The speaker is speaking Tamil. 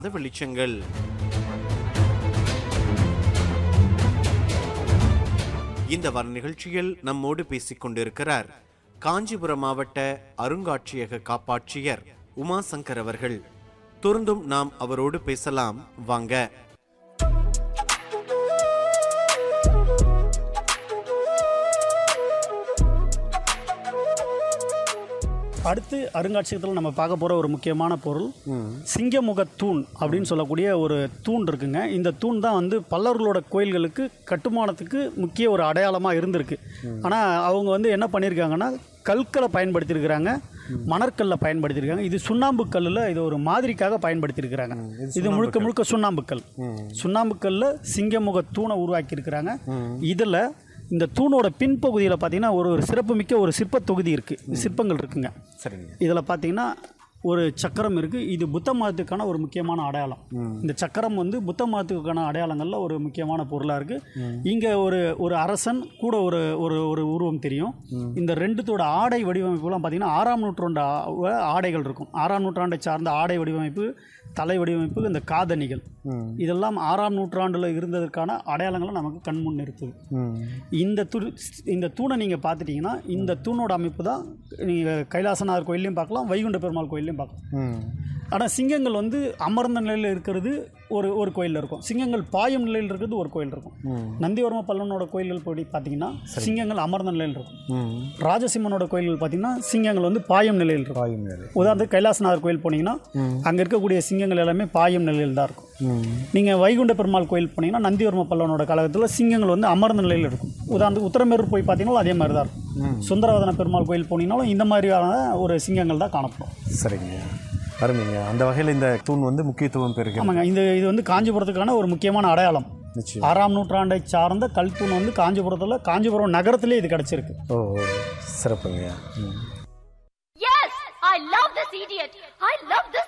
வெளிச்சங்கள் இந்த வார நிகழ்ச்சியில் நம்மோடு பேசிக் கொண்டிருக்கிறார் காஞ்சிபுரம் மாவட்ட அருங்காட்சியக காப்பாட்சியர் உமாசங்கர் அவர்கள் தொடர்ந்தும் நாம் அவரோடு பேசலாம் வாங்க அடுத்து அருங்காட்சியகத்தில் நம்ம பார்க்க போகிற ஒரு முக்கியமான பொருள் சிங்கமுக தூண் அப்படின்னு சொல்லக்கூடிய ஒரு தூண் இருக்குங்க இந்த தூண் தான் வந்து பல்லவர்களோட கோயில்களுக்கு கட்டுமானத்துக்கு முக்கிய ஒரு அடையாளமாக இருந்திருக்கு ஆனால் அவங்க வந்து என்ன பண்ணியிருக்காங்கன்னா கற்களை பயன்படுத்தியிருக்கிறாங்க மணற்கல்ல பயன்படுத்தியிருக்காங்க இது சுண்ணாம்பு கல்லில் இது ஒரு மாதிரிக்காக பயன்படுத்தியிருக்கிறாங்க இது முழுக்க முழுக்க சுண்ணாம்புக்கல் சுண்ணாம்புக்கல்ல சிங்கமுக தூணை உருவாக்கியிருக்கிறாங்க இதில் இந்த தூணோட பின்பகுதியில் பார்த்தீங்கன்னா ஒரு ஒரு சிறப்புமிக்க ஒரு சிற்பத் தொகுதி இருக்குது சிற்பங்கள் இருக்குங்க சரிங்க இதில் பார்த்தீங்கன்னா ஒரு சக்கரம் இருக்குது இது புத்த மதத்துக்கான ஒரு முக்கியமான அடையாளம் இந்த சக்கரம் வந்து புத்த மதத்துக்கான அடையாளங்களில் ஒரு முக்கியமான பொருளாக இருக்குது இங்கே ஒரு ஒரு அரசன் கூட ஒரு ஒரு ஒரு உருவம் தெரியும் இந்த ரெண்டுத்தோட ஆடை வடிவமைப்புலாம் பார்த்தீங்கன்னா ஆறாம் நூற்றாண்டு ஆ- ஆடைகள் இருக்கும் ஆறாம் நூற்றாண்டை சார்ந்த ஆடை வடிவமைப்பு தலை வடிவமைப்பு இந்த காதணிகள் இதெல்லாம் ஆறாம் நூற்றாண்டில் இருந்ததற்கான அடையாளங்களை நமக்கு கண்முன் நிறுத்துது இந்த தூ இந்த தூணை நீங்கள் பார்த்துட்டிங்கன்னா இந்த தூணோட அமைப்பு தான் நீங்கள் கைலாசநாதர் கோயிலையும் பார்க்கலாம் வைகுண்ட பெருமாள் கோயிலையும் பார்க்கலாம் ஆனால் சிங்கங்கள் வந்து அமர்ந்த நிலையில் இருக்கிறது ஒரு ஒரு கோயிலில் இருக்கும் சிங்கங்கள் பாயும் நிலையில் இருக்கிறது ஒரு கோயில் இருக்கும் நந்திவர்ம பல்லவனோட கோயில்கள் போய் பார்த்தீங்கன்னா சிங்கங்கள் அமர்ந்த நிலையில் இருக்கும் ராஜசிம்மனோட கோயில்கள் பார்த்தீங்கன்னா சிங்கங்கள் வந்து பாயும் நிலையில் இருக்கும் வாயும் மேலே உதாரணத்துக்கு கைலாசநாதர் கோயில் போனீங்கன்னா அங்கே இருக்கக்கூடிய சிங்கங்கள் எல்லாமே பாயும் நிலையில் தான் இருக்கும் நீங்கள் வைகுண்ட பெருமாள் கோயில் போனீங்கன்னா நந்திவர்ம பல்லவனோட காலகட்டத்தில் சிங்கங்கள் வந்து அமர்ந்த நிலையில் இருக்கும் உதாரணத்துக்கு உத்தரமேரூர் போய் பார்த்தீங்கன்னா அதே மாதிரி தான் இருக்கும் சுந்தரவதன பெருமாள் கோயில் போனீங்கன்னாலும் இந்த மாதிரியான ஒரு சிங்கங்கள் தான் காணப்படும் சரிங்க அருமைங்க அந்த வகையில் இந்த தூண் வந்து முக்கியத்துவம் பெறுகிறது ஆமாங்க இந்த இது வந்து காஞ்சிபுரத்துக்கான ஒரு முக்கியமான அடையாளம் நிச்சயம் ஆறாம் நூற்றாண்டை சார்ந்த கல் தூண் வந்து காஞ்சிபுரத்தில் காஞ்சிபுரம் நகரத்திலே இது கிடச்சிருக்கு ஓ ஓ, சிறப்புங்க ம். Yes! I love this idiot! I love this